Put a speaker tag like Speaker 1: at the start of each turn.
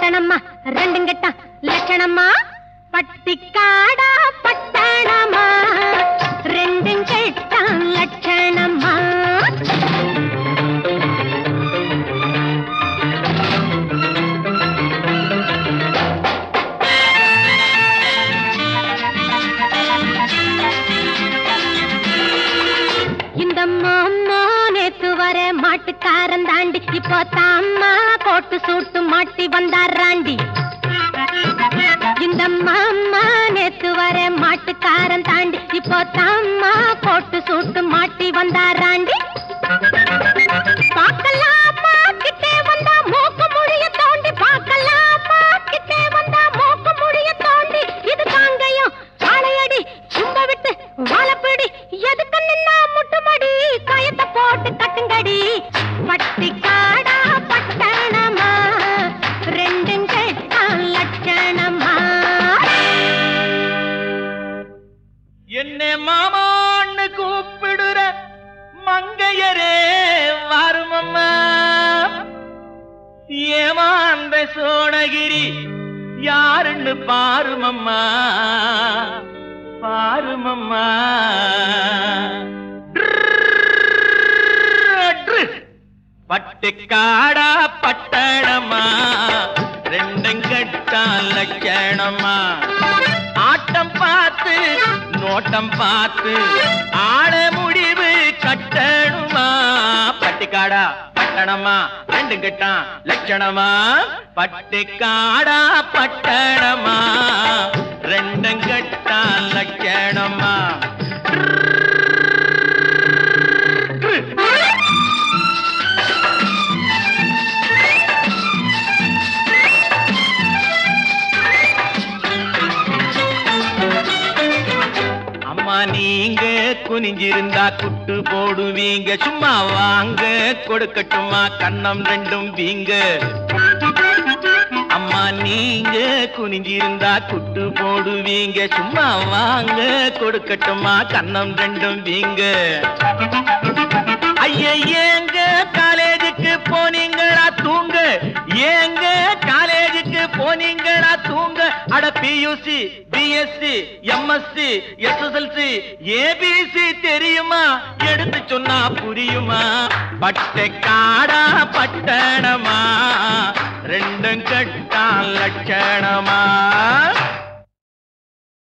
Speaker 1: பட்டணம்மா ரெண்டும் கெட்டா லட்சணம்மா பட்டிக்காடா பட்டணமா ரெண்டும் கெட்டா லட்சணம்மா இந்த மாமா நேத்து வர மாட்டுக்காரன் தாண்டி இப்போ தாம்மா போட்டு சூட்டு மாட்டி வந்தாராண்டி இந்த மாமா நேத்து வர மாட்டுக்காரன் தாண்டி இப்போ தாம்மா போட்டு சூட்டு மாட்டி வந்தாராண்டி பார்க்கலாமா கிட்டே வந்தா மூக்கு முடிய தோண்டி பார்க்கலாமா கிட்டே வந்தா மூக்கு முடிய தோண்டி இது காங்கையும் வாழையடி சும்ப விட்டு வாழப்பிடி எதுக்கு நின்னா முட்டுமடி கயத்தை போட்டு கட்டுங்கடி பட்டி காடா பட்டணமா ரெண்டும் கெட்டா லட்சணமா
Speaker 2: என்னை மாமான்னு கூப்பிடுற மங்கையரே வாருமம்மா ஏமாந்த சோனகிரி யாருன்னு பாருமம்மா பாருமம்மா பட்டுக்காடா பட்டணமா ரெண்டும் கட்டா லட்சணமா ஆட்டம் பார்த்து நோட்டம் பார்த்து ஆட முடிவு கட்டணுமா பட்டிக்காடா பட்டணமா ரெண்டு கட்டான் லட்சணமா பட்டிக்காடா பட்டணமா ரெண்டும் கட்டான் லட்சணமா அம்மா நீங்க குனிஞ்சிருந்தா குட்டு போடுவீங்க சும்மா வாங்க கொடுக்கட்டுமா கண்ணம் ரெண்டும் வீங்க அம்மா நீங்க குனிஞ்சிருந்தா குட்டு போடுவீங்க சும்மா வாங்க கொடுக்கட்டுமா கண்ணம் ரெண்டும் வீங்க ஐய ஏங்க காலேஜுக்கு போனீங்களா தூங்க ஏங்க காலேஜுக்கு போனீங்களா தூங்க அட PUC BSc MSc SSLC ABC தெரியுமா எடுத்து சொன்னா புரியுமா பட்டை காடா பட்டணமா ரெண்டும் கட்டா லட்சணமா